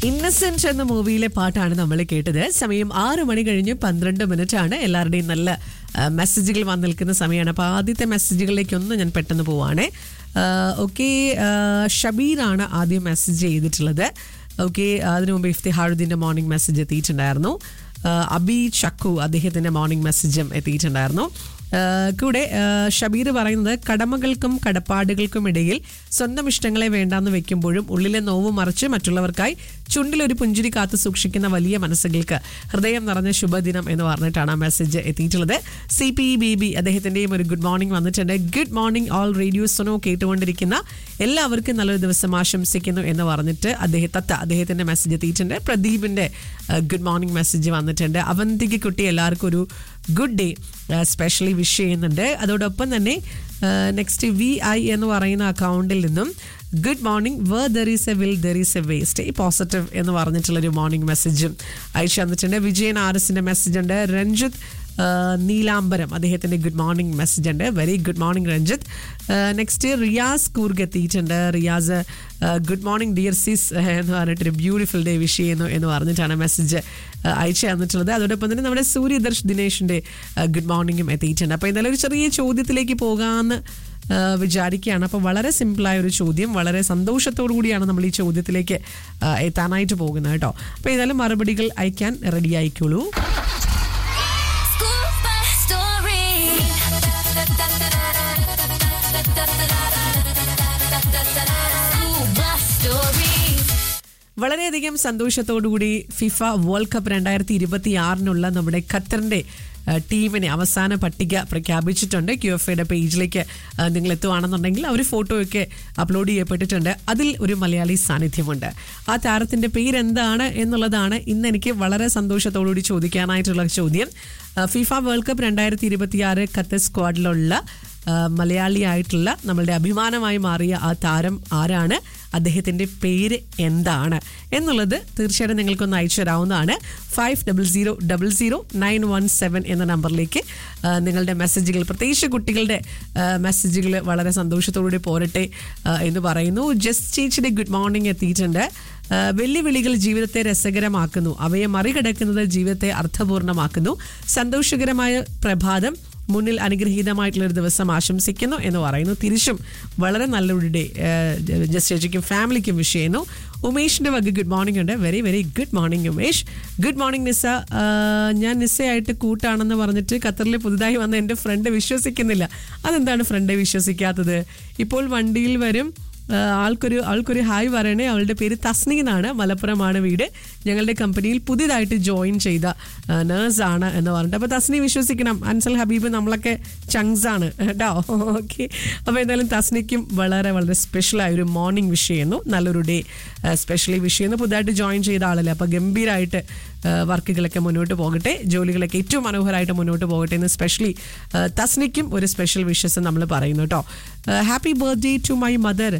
ഇന്നസെന്റ് എന്ന മൂവിയിലെ പാട്ടാണ് നമ്മൾ കേട്ടത് സമയം ആറ് മണി കഴിഞ്ഞ് പന്ത്രണ്ട് മിനിറ്റ് ആണ് എല്ലാവരുടെയും നല്ല ആ, മെസ്സേജുകൾ വന്ന് നിൽക്കുന്ന സമയമാണ് അപ്പോൾ ആദ്യത്തെ മെസ്സേജുകളിലേക്കൊന്ന് ഞാൻ പെട്ടെന്ന് പോവാണ് ഓക്കെ ഷബീറാണ് ആദ്യം മെസ്സേജ് ചെയ്തിട്ടുള്ളത് ഓക്കെ അതിനു മുമ്പ് ഇഫ്തിഹാറുദ്ദീൻ്റെ മോർണിംഗ് മെസ്സേജ് എത്തിയിട്ടുണ്ടായിരുന്നു ആ, അബി ചക്കു അദ്ദേഹത്തിൻ്റെ മോർണിംഗ് മെസ്സേജും എത്തിയിട്ടുണ്ടായിരുന്നു ആ, കൂടെ ആ, ഷബീർ പറയുന്നത് കടമകൾക്കും കടപ്പാടുകൾക്കും ഇടയിൽ സ്വന്തം ഇഷ്ടങ്ങളെ വേണ്ടാന്ന് വെക്കുമ്പോഴും ഉള്ളിലെ നോവ് മറിച്ച് മറ്റുള്ളവർക്കായി ചുണ്ടിലൊരു പുഞ്ചിരി കാത്തു സൂക്ഷിക്കുന്ന വലിയ മനസ്സുകൾക്ക് ഹൃദയം നിറഞ്ഞ ശുഭദിനം എന്ന് പറഞ്ഞിട്ടാണ് ആ മെസ്സേജ് എത്തിയിട്ടുള്ളത് സി പി ബി ബി അദ്ദേഹത്തിൻ്റെയും ഒരു ഗുഡ് മോർണിംഗ് വന്നിട്ടുണ്ട് ഗുഡ് മോർണിംഗ് ഓൾ റേഡിയോ സൊനോ കേട്ടുകൊണ്ടിരിക്കുന്ന എല്ലാവർക്കും നല്ലൊരു ദിവസം ആശംസിക്കുന്നു എന്ന് പറഞ്ഞിട്ട് അദ്ദേഹം തത്ത അദ്ദേഹത്തിൻ്റെ മെസ്സേജ് എത്തിയിട്ടുണ്ട് പ്രദീപിൻ്റെ ഗുഡ് മോർണിംഗ് മെസ്സേജ് വന്നിട്ടുണ്ട് അവന്തിക്ക് കുട്ടി എല്ലാവർക്കും ഒരു ഗുഡ് ഡേ സ്പെഷ്യലി വിഷ് ചെയ്യുന്നുണ്ട് അതോടൊപ്പം തന്നെ നെക്സ്റ്റ് വി ഐ എന്ന് പറയുന്ന അക്കൗണ്ടിൽ നിന്നും good morning where there is a will there is a way stay positive എന്ന് പറഞ്ഞിട്ടുള്ളൊരു മോർണിംഗ് മെസ്സേജും അയച്ചു തന്നിട്ടുണ്ട് വിജയൻ ആർ എസിൻ്റെ മെസ്സേജ് ഉണ്ട് രഞ്ജിത്ത് ആ, നീലാംബരം അദ്ദേഹത്തിൻ്റെ ഗുഡ് മോർണിംഗ് മെസ്സേജ് ഉണ്ട് very good morning Ranjith next Riyas Coorg എത്തിയിട്ടുണ്ട് Riyas good morning dear sis എന്ന് പറഞ്ഞിട്ടൊരു ബ്യൂട്ടിഫുൾ ഡേ വിഷ് ചെയ്യുന്നു എന്ന് പറഞ്ഞിട്ടാണ് മെസ്സേജ് അയച്ചു തന്നിട്ടുള്ളത് അതോടൊപ്പം തന്നെ നമ്മുടെ സൂര്യദർശ് ദിനേഷിൻ്റെ ഗുഡ് മോർണിംഗും എത്തിയിട്ടുണ്ട് അപ്പോൾ എന്തായാലും ഒരു ചെറിയ ചോദ്യത്തിലേക്ക് പോകാമെന്ന് ആ, വിചാരിക്കുകയാണ് അപ്പോൾ വളരെ സിമ്പിളായ ഒരു ചോദ്യം വളരെ സന്തോഷത്തോടു കൂടിയാണ് നമ്മൾ ഈ ചോദ്യത്തിലേക്ക് ആ, എത്താനായിട്ട് പോകുന്നത് കേട്ടോ അപ്പോൾ ഏതായാലും മറുപടികൾ അയക്കാൻ റെഡി ആയിക്കോളൂ School bus story. School bus story. വളരെയധികം സന്തോഷത്തോടുകൂടി ഫിഫ വേൾഡ് കപ്പ് രണ്ടായിരത്തി ഇരുപത്തി ആറിനുള്ള നമ്മുടെ ഖത്തറിന്റെ ആ, ടീമിനെ അവസാന പട്ടിക പ്രഖ്യാപിച്ചിട്ടുണ്ട് ക്യു എഫ് എയുടെ പേജിലേക്ക് ആ, നിങ്ങൾ എത്തുവാണെന്നുണ്ടെങ്കിൽ അവർ ഫോട്ടോയൊക്കെ അപ്ലോഡ് ചെയ്യപ്പെട്ടിട്ടുണ്ട് അതിൽ ഒരു മലയാളി സാന്നിധ്യമുണ്ട് ആ താരത്തിന്റെ പേരെന്താണ് എന്നുള്ളതാണ് ഇന്ന് എനിക്ക് വളരെ സന്തോഷത്തോടുകൂടി ചോദിക്കാനായിട്ടുള്ള ചോദ്യം ആ, ഫിഫ വേൾഡ് കപ്പ് രണ്ടായിരത്തി ഇരുപത്തിയാറ് ഖത്തർ സ്ക്വാഡിലുള്ള ആ, മലയാളിയായിട്ടുള്ള നമ്മളുടെ അഭിമാനമായി മാറിയ ആ താരം ആരാണ് അദ്ദേഹത്തിൻ്റെ പേര് എന്താണ് എന്നുള്ളത് തീർച്ചയായിട്ടും നിങ്ങൾക്കൊന്ന് അയച്ചു തരാവുന്നതാണ് five double zero double zero nine one seven എന്ന നമ്പറിലേക്ക് ആ, നിങ്ങളുടെ മെസ്സേജുകൾ പ്രത്യേകിച്ച് കുട്ടികളുടെ മെസ്സേജുകൾ വളരെ സന്തോഷത്തോടുകൂടി പോരട്ടെ ആ, എന്ന് പറയുന്നു ജസ്റ്റ് ചേച്ചിയുടെ ഗുഡ് മോർണിംഗ് എത്തിയിട്ടുണ്ട് ആ, വെല്ലുവിളികൾ ജീവിതത്തെ രസകരമാക്കുന്നു അവയെ മറികടക്കുന്നത് ജീവിതത്തെ അർത്ഥപൂർണ്ണമാക്കുന്നു സന്തോഷകരമായ പ്രഭാതം മുന്നിൽ അനുഗ്രഹീതമായിട്ടുള്ള ഒരു ദിവസം ആശംസിക്കുന്നു എന്ന് പറയുന്നു തിരിച്ചും വളരെ നല്ലൊരു ഡേ ജസ്റ്റ് ചേച്ചിക്കും ഫാമിലിക്കും വിഷ് ചെയ്യുന്നു ഉമേഷിന്റെ വക ഗുഡ് മോർണിംഗ് ഉണ്ട് very very good morning Umesh good morning Nisa ആ, ഞാൻ നിസയായിട്ട് കൂട്ടാണെന്ന് പറഞ്ഞിട്ട് ഖത്തറിൽ പുതുതായി വന്ന എൻ്റെ ഫ്രണ്ട് വിശ്വസിക്കുന്നില്ല അതെന്താണ് ഫ്രണ്ട് വിശ്വസിക്കാത്തത് ഇപ്പോൾ വണ്ടിയിൽ വരും ആ, ആൾക്കൊരു ആൾക്കൊരു ഹായ് പറയണേ അവളുടെ പേര് തസ്നി എന്നാണ് മലപ്പുറമാണ് വീട് ഞങ്ങളുടെ കമ്പനിയിൽ പുതിയതായിട്ട് ജോയിൻ ചെയ്ത നേഴ്സ് ആണ് എന്ന് പറഞ്ഞിട്ട് അപ്പോൾ തസ്നി വിശ്വസിക്കണം അൻസൽ ഹബീബ് നമ്മളൊക്കെ ചങ്സ് ആണ് കേട്ടോ ഓക്കെ അപ്പോൾ എന്തായാലും തസ്നിക്കും വളരെ വളരെ സ്പെഷ്യലായ ഒരു മോർണിംഗ് വിഷ് ചെയ്യുന്നു നല്ലൊരു ഡേ സ്പെഷ്യലി വിഷ് ചെയ്യുന്നു പുതുതായിട്ട് ജോയിൻ ചെയ്ത ആളല്ലേ അപ്പോൾ ഗംഭീരമായിട്ട് വർക്കുകളൊക്കെ മുന്നോട്ട് പോകട്ടെ ജോലികളൊക്കെ ഏറ്റവും മനോഹരമായിട്ട് മുന്നോട്ട് പോകട്ടെ എന്ന് സ്പെഷ്യലി തസ്നിക്കും ഒരു സ്പെഷ്യൽ വിഷസ് നമ്മൾ പറയുന്നു കേട്ടോ happy birthday to my mother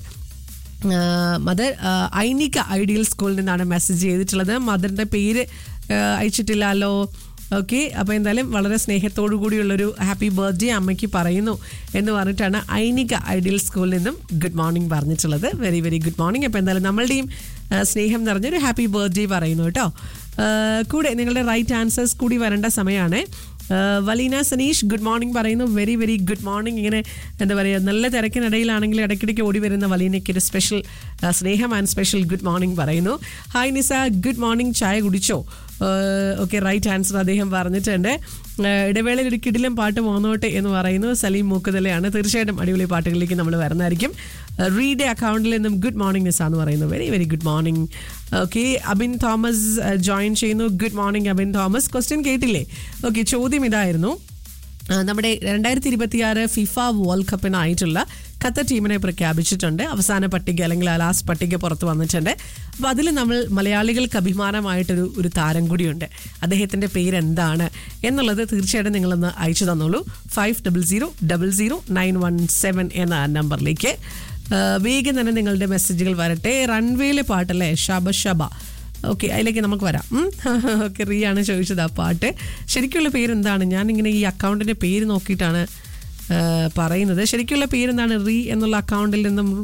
mother Ainika ideal സ്കൂളിൽ നിന്നാണ് മെസ്സേജ് ചെയ്തിട്ടുള്ളത് മദറിൻ്റെ പേര് ആ, അയച്ചിട്ടില്ലല്ലോ ഓക്കെ അപ്പോൾ എന്തായാലും വളരെ സ്നേഹത്തോടു കൂടിയുള്ളൊരു ഹാപ്പി ബർത്ത്ഡേ അമ്മയ്ക്ക് പറയുന്നു എന്ന് പറഞ്ഞിട്ടാണ് ഐനിക ഐഡിയൽ സ്കൂളിൽ നിന്നും ഗുഡ് മോർണിംഗ് പറഞ്ഞിട്ടുള്ളത് വെരി വെരി ഗുഡ് മോർണിംഗ് അപ്പോൾ എന്തായാലും നമ്മളുടെയും ആ, സ്നേഹം നിറഞ്ഞൊരു ഹാപ്പി ബർത്ത്ഡേ പറയുന്നു കേട്ടോ ആ, കൂടെ നിങ്ങളുടെ റൈറ്റ് ആൻസേഴ്സ് കൂടി വരേണ്ട സമയമാണ് ആഹ് വലീന സനീഷ് ഗുഡ് മോർണിംഗ് പറയുന്നു വെരി വെരി ഗുഡ് മോർണിംഗ് ഇങ്ങനെ എന്താ പറയുക നല്ല തിരക്കിനിടയിലാണെങ്കിൽ ഇടയ്ക്കിടയ്ക്ക് ഓടി വരുന്ന വലീനയ്ക്ക് ഒരു സ്പെഷ്യൽ സ്നേഹം ആൻഡ് സ്പെഷ്യൽ ഗുഡ് മോർണിംഗ് പറയുന്നു ഹായ് നിസ ഗുഡ് മോർണിംഗ് ചായ കുടിച്ചോ ഓക്കെ റൈറ്റ് ആൻസർ അദ്ദേഹം പറഞ്ഞിട്ടുണ്ട് ആഹ് ഇടവേളയിൽ ഒരു കിടിലം പാട്ട് പോന്നോട്ടെ എന്ന് പറയുന്നു സലീം മൂക്കുതലയാണ് തീർച്ചയായിട്ടും അടിപൊളി പാട്ടുകളിലേക്ക് നമ്മൾ വരുന്നതായിരിക്കും റീഡ് അക്കൗണ്ടിൽ നിന്നും ഗുഡ് മോർണിംഗ് നിസ എന്ന് പറയുന്നു very very good morning okay Abin Thomas join ചെയ്യുന്നു good morning Abin Thomas question കേട്ടില്ലേ ഓക്കെ ചോദ്യം ഇതായിരുന്നു ആ, നമ്മുടെ രണ്ടായിരത്തി ഇരുപത്തിയാറ് ഫിഫ വേൾഡ് കപ്പിനായിട്ടുള്ള ഖത്തർ ടീമിനെ പ്രഖ്യാപിച്ചിട്ടുണ്ട് അവസാന പട്ടിക അല്ലെങ്കിൽ ആ ലാസ്റ്റ് പട്ടിക പുറത്ത് വന്നിട്ടുണ്ട് അപ്പോൾ അതിൽ നമ്മൾ മലയാളികൾക്ക് അഭിമാനമായിട്ടൊരു ഒരു താരം കൂടിയുണ്ട് അദ്ദേഹത്തിൻ്റെ പേര് എന്താണ് എന്നുള്ളത് തീർച്ചയായിട്ടും നിങ്ങളൊന്ന് അയച്ചു തന്നോളൂ five double zero double zero nine one seven എന്ന നമ്പറിലേക്ക് ആ, വേഗം തന്നെ നിങ്ങളുടെ മെസ്സേജുകൾ വരട്ടെ റൺവേയിലെ പാട്ടല്ലേ ഷബ ഷബ ഓക്കെ അതിലേക്ക് നമുക്ക് വരാം ഓക്കെ റീ ആണ് ചോദിച്ചത് ആ പാട്ട് ശരിക്കുള്ള പേരെന്താണ് ഞാനിങ്ങനെ ഈ അക്കൗണ്ടിൻ്റെ പേര് നോക്കിയിട്ടാണ് ആ, പറയുന്നത് ശരിക്കുള്ള പേരെന്താണ് റീ എന്നുള്ള അക്കൗണ്ടിൽ നിന്നും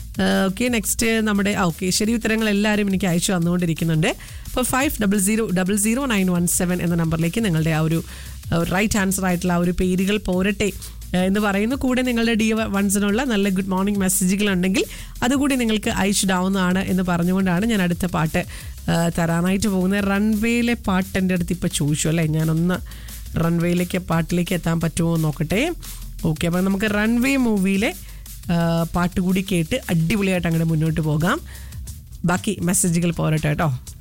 ഓക്കെ നെക്സ്റ്റ് നമ്മുടെ ഓക്കെ ശരി ഉത്തരങ്ങൾ എല്ലാവരും എനിക്ക് അയച്ചു തന്നുകൊണ്ടിരിക്കുന്നുണ്ട് അപ്പോൾ five double zero double zero nine one seven എന്ന നമ്പറിലേക്ക് നിങ്ങളുടെ ആ ഒരു റൈറ്റ് ആൻസർ ആയിട്ടുള്ള ആ ഒരു പേരുകൾ പോരട്ടെ ഏഹ് എന്ന് പറയുന്നു കൂടെ നിങ്ങളുടെ ഡി വൺസിനുള്ള നല്ല ഗുഡ് മോർണിംഗ് മെസ്സേജുകൾ ഉണ്ടെങ്കിൽ അതുകൂടി നിങ്ങൾക്ക് അയച്ചിടാവുന്നതാണ് എന്ന് പറഞ്ഞുകൊണ്ടാണ് ഞാൻ അടുത്ത പാട്ട് ഏഹ് തരാനായിട്ട് പോകുന്നത് റൺവേയിലെ പാട്ട് എൻ്റെ അടുത്ത് ഇപ്പോൾ ചോദിച്ചു അല്ലേ ഞാനൊന്ന് റൺവേയിലേക്ക് പാട്ടിലേക്ക് എത്താൻ പറ്റുമോ എന്ന് നോക്കട്ടെ ഓക്കെ അപ്പം നമുക്ക് റൺവേ മൂവിയിലെ പാട്ട് കൂടി കേട്ട് അടിപൊളിയായിട്ട് അങ്ങോട്ട് മുന്നോട്ട് പോകാം ബാക്കി മെസ്സേജുകൾ പോരട്ടെ കേട്ടോ